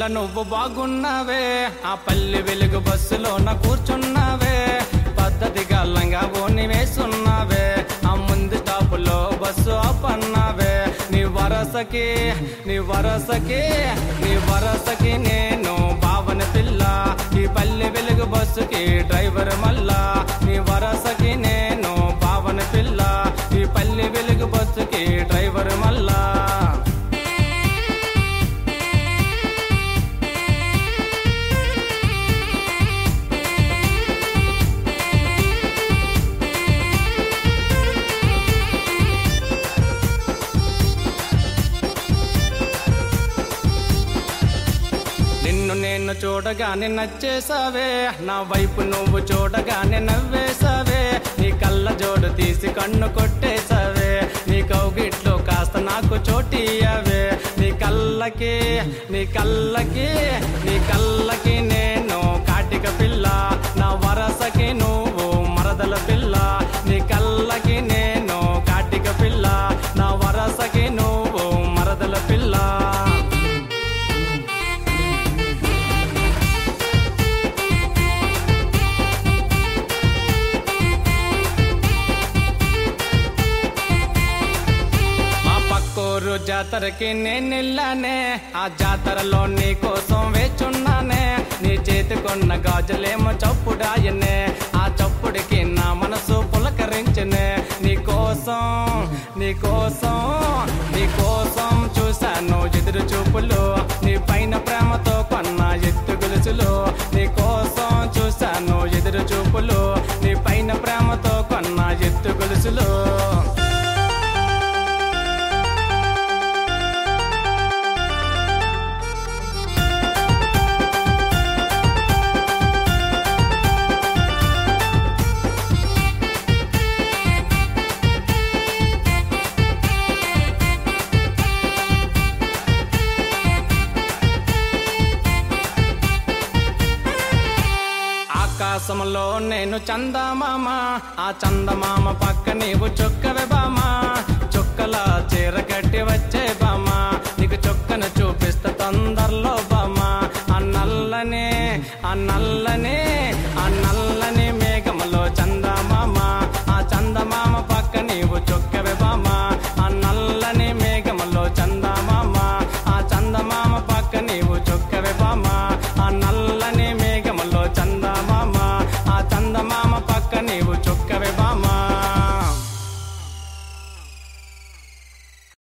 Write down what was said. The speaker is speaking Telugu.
నువ్వు బాగున్నావే ఆ పల్లె వెలుగు బస్సులో నా కూర్చున్నావే పద్ధతిగా లంగా ఓని వేసున్నావే ఆ ముందు స్టాపులో బస్సు ఆపన్నావే నీ వరసకి నీ వరసకి నీ వరసకి నేను బావన పిల్ల ఈ పల్లె వెలుగు బస్సుకి డ్రైవర్ మల్లా నీ వరసకి నేను బావన పిల్ల ఈ పల్లె వెలుగు బస్సుకి డ్రైవర్ మల్లా నిన్ను నేను చూడగానే నచ్చేసావే నా వైపు నువ్వు చూడగానే నవ్వేసావే నీ కళ్ళ జోడు తీసి కన్ను కొట్టేసావే నీ కౌగిట్లో కాస్త నాకు చోటియవే నీ కళ్ళకి నీ కళ్ళకి నీ కళ్ళకి నేను కాటిక పిల్ల నా వరసకి నువ్వు మరదల పిల్ల నీ కళ్ళకి నేను కాటిక పిల్ల నా వరసకి నువ్వు మరదల పిల్ల మా పక్కూరు జాతరకి నేనెళ్ళానే ఆ జాతరలో నీ కోసం వేచున్నానే నీ చేతికొన్న గాజులేమో చప్పుడాయనే ఆ చప్పుడికి నా మనసు పులకరించనే నీ కోసం నీ కోసం నీ కోసం చూశాను ఎదురు చూపులు నీ పైన ప్రేమతో కొన్న ఎత్తు గొలుసులు నీ కోసం చూశాను ఎదురు చూపులు నీ పైన ప్రేమతో కొన్న ఎత్తు గొలుసులు ఆకాశంలో నేను చందమామ ఆ చందమామ పక్క నీవు చొక్కవే బామ చొక్కల చీర కట్టి వచ్చే బామ నీకు చొక్కను చూపిస్తా తొందరలో బామ ఆ నల్లని ఆ నల్లని